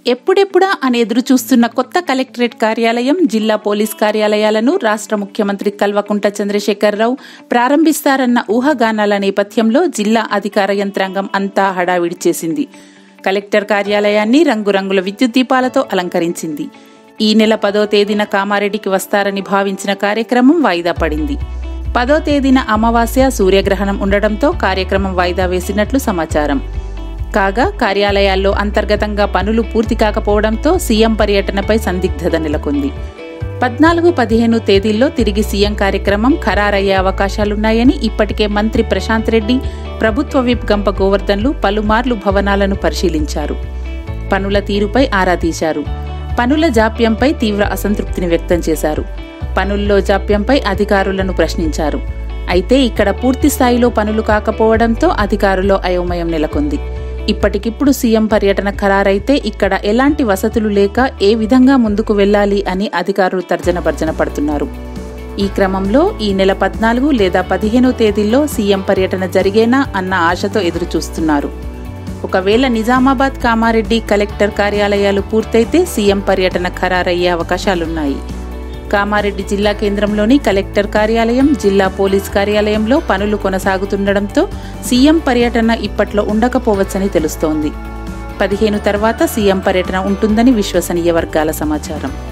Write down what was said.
ఎప్పుడెప్పుడా అని ఎదురు చూస్తున్న కొత్త కలెక్టరేట్ కార్యాలయం జిల్లా పోలీస్ కార్యాలయాలను రాష్ట్ర ముఖ్యమంత్రి కల్వకుంట చంద్రశేఖరరావు ప్రారంభిస్తారన్న ఊహాగానాల నేపథ్యంలో జిల్లా అధికార యంత్రాంగం అంతా హడావిడి చేసింది కలెక్టర్ కార్యాలయాన్ని రంగురంగుల విద్యుత్ దీపాలతో అలంకరించింది ఈ నెల పదో తేదీన కామారెడ్డికి వస్తారని భావించిన కార్యక్రమం వాయిదా పడింది పదో తేదీన అమావాస్య సూర్యగ్రహణం ఉండడంతో కార్యక్రమం వాయిదా వేసినట్లు సమాచారం కాగా కార్యాలయాల్లో అంతర్గతంగా పనులు పూర్తి కాకపోవడంతో సీఎం పర్యటనపై సందిగ్ధత నెలకొంది పద్నాలుగు పదిహేను తేదీల్లో తిరిగి సీఎం కార్యక్రమం ఖరారయ్యే అవకాశాలున్నాయని ఇప్పటికే మంత్రి ప్రశాంత్ రెడ్డి ప్రభుత్వ విప్ గంప గోవర్ధన్లు పలుమార్లు భవనాలను పరిశీలించారు పనుల తీరుపై ఆరా తీశారు పనుల జాప్యంపై తీవ్ర అసంతృప్తిని వ్యక్తం చేశారు పనుల్లో జాప్యంపై అధికారులను ప్రశ్నించారు అయితే ఇక్కడ పూర్తి స్థాయిలో పనులు కాకపోవడంతో అధికారుల్లో అయోమయం నెలకొంది ఇప్పటికిప్పుడు సీఎం పర్యటన ఖరారైతే ఇక్కడ ఎలాంటి వసతులు లేక ఏ విధంగా ముందుకు వెళ్లాలి అని అధికారులు తర్జన భర్జన పడుతున్నారు ఈ క్రమంలో ఈ నెల పద్నాలుగు లేదా పదిహేనో తేదీల్లో సీఎం పర్యటన జరిగేనా అన్న ఆశతో ఎదురుచూస్తున్నారు ఒకవేళ నిజామాబాద్ కామారెడ్డి కలెక్టర్ కార్యాలయాలు పూర్తయితే సీఎం పర్యటన ఖరారయ్యే అవకాశాలున్నాయి కామారెడ్డి జిల్లా కేంద్రంలోని కలెక్టర్ కార్యాలయం జిల్లా పోలీస్ కార్యాలయంలో పనులు కొనసాగుతుండటంతో సీఎం పర్యటన ఇప్పట్లో ఉండకపోవచ్చని తెలుస్తోంది పదిహేను తర్వాత సీఎం పర్యటన ఉంటుందని విశ్వసనీయ వర్గాల సమాచారం